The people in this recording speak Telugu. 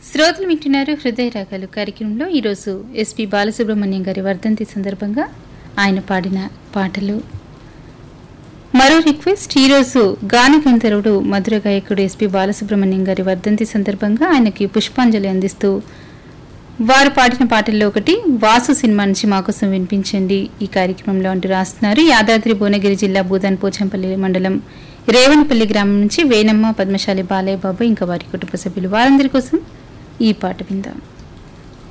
శ్రోతలు వింటున్నారు హృదయ రాగాలు కార్యక్రమంలో ఈరోజు ఎస్పి బాలసుబ్రహ్మణ్యం గారి వర్ధంతి సందర్భంగా ఆయన పాడిన పాటలు మరో రిక్వెస్ట్ ఈరోజు గాన గంధర్వుడు మధుర గాయకుడు ఎస్పి బాలసుబ్రహ్మణ్యం గారి వర్ధంతి సందర్భంగా ఆయనకి పుష్పాంజలి అందిస్తూ వారు పాడిన పాటల్లో ఒకటి వాసు సినిమా నుంచి మా కోసం వినిపించండి ఈ కార్యక్రమంలో అంటూ రాస్తున్నారు యాదాద్రి భువనగిరి జిల్లా భూదాన్ పోచంపల్లి మండలం రేవణపల్లి గ్రామం నుంచి వేనమ్మ పద్మశాలి బాలయ్య బాబు ఇంకా వారి కుటుంబ సభ్యులు వారందరి కోసం ఈ పాట విందాం